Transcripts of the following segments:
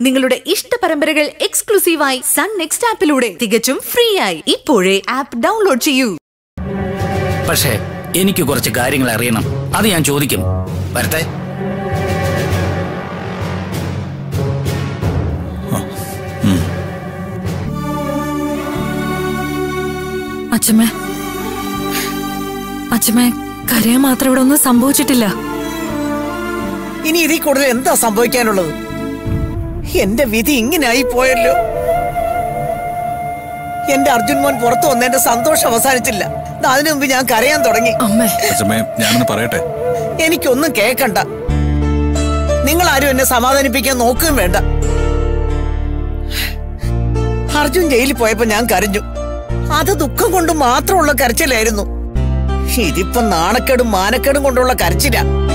നിങ്ങളുടെ ഇഷ്ട പരമ്പരകൾ എക്സ്ക്ലൂസീവായി സൺ നെക്സ്റ്റ് ആപ്പിലൂടെ തികച്ചും ഫ്രീ ആയി ഇപ്പോഴേ ആപ്പ് ഡൗൺലോഡ് ചെയ്യൂ പക്ഷേ എനിക്ക് കുറച്ച് കാര്യങ്ങൾ അറിയണം അത് ഞാൻ ചോദിക്കും വരട്ടെ അച്ഛമ്മേ അച്ഛമ്മേ കരയാൻ മാത്രം ഇവിടെ ഒന്നും സംഭവിച്ചിട്ടില്ല ഇനി ഇതിൽ കൂടുതൽ എന്താ സംഭവിക്കാനുള്ളത് എന്റെ വിധി ഇങ്ങനായി പോയല്ലോ എന്റെ അർജുൻ മോൻ പുറത്തു വന്നതിന്റെ സന്തോഷം അവസാനിച്ചില്ല ദാ അതിനു മുമ്പ് ഞാൻ കരയാൻ തുടങ്ങി അമ്മേ അച്ഛമ്മേ ഞാനൊന്ന് പറയട്ടെ എനിക്കൊന്നും കേക്കണ്ട നിങ്ങൾ ആരും എന്നെ സമാധാനിപ്പിക്കാൻ നോക്കുകയും വേണ്ട അർജുൻ ജയിലിൽ പോയപ്പോ ഞാൻ കരഞ്ഞു അത് ദുഃഖം കൊണ്ട് മാത്രമുള്ള കരച്ചിലായിരുന്നു ഇതിപ്പോ നാണക്കേടും മാനക്കേടും കൊണ്ടുള്ള കരച്ചില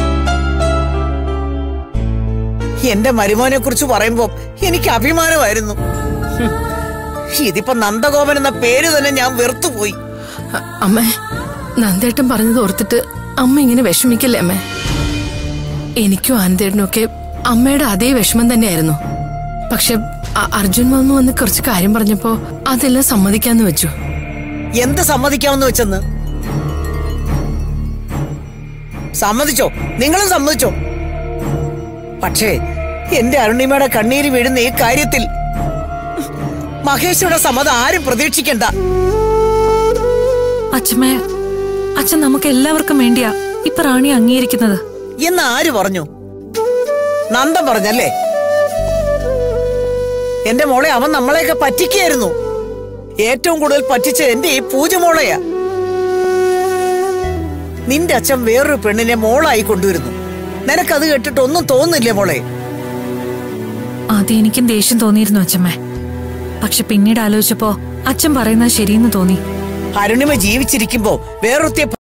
എന്റെ മരുമോനെ കുറിച്ച് പറയുമ്പോ എനിക്ക് അഭിമാനമായിരുന്നു ഹും. ഇതിപ്പോ നന്ദഗോപൻ എന്ന പേര് തന്നെ ഞാൻ വെറുത്തുപോയി അ- അമ്മേ നന്ദേട്ടൻ പറഞ്ഞത് ഓർത്തിട്ട് അമ്മ ഇങ്ങനെ വിഷമിക്കല്ലേ അമ്മേ എനിക്കും ആനന്ദേട്ടനും ഒക്കെ അമ്മയുടെ അതേ വിഷമം തന്നെയായിരുന്നു പക്ഷെ അ- അർജുൻ വന്നു വന്ന് കുറച്ച് കാര്യം പറഞ്ഞപ്പോ അതെല്ലാം സമ്മതിക്കാന്ന് വെച്ചു എന്ത് സമ്മതിക്കാമെന്ന് വെച്ചെന്ന് സമ്മതിച്ചോ നിങ്ങളും സമ്മതിച്ചോ പക്ഷേ എന്റെ അരുണിമയുടെ കണ്ണീര് വീഴുന്ന ഈ കാര്യത്തിൽ മഹേഷിയുടെ സമ്മതം ആരും പ്രതീക്ഷിക്കണ്ട അച്ഛമ്മേ അച്ഛൻ നമുക്ക് എല്ലാവർക്കും വേണ്ടിയാ ഇപ്പൊ റാണി അംഗീകരിക്കുന്നത് എന്ന് ആര് പറഞ്ഞു നന്ദൻ പറഞ്ഞല്ലേ എന്റെ മോളെ അവൻ നമ്മളെയൊക്കെ പറ്റിക്കായിരുന്നു ഏറ്റവും കൂടുതൽ പറ്റിച്ച എന്റെ ഈ പൂജമോളെയാ നിന്റെ അച്ഛൻ വേറൊരു പെണ്ണിനെ മോളായി കൊണ്ടുവരുന്നു നിനക്കത് കേട്ടിട്ട് ഒന്നും തോന്നില്ലേ മോളെ ആദ്യം എനിക്കും ദേഷ്യം തോന്നിയിരുന്നു അച്ഛമ്മേ പക്ഷെ പിന്നീട് ആലോചിച്ചപ്പോ അച്ഛൻ പറയുന്നത് ശരിയെന്ന് തോന്നി അരുണിമ ജീവിച്ചിരിക്കുമ്പോ വേറൊരുത്തിയെ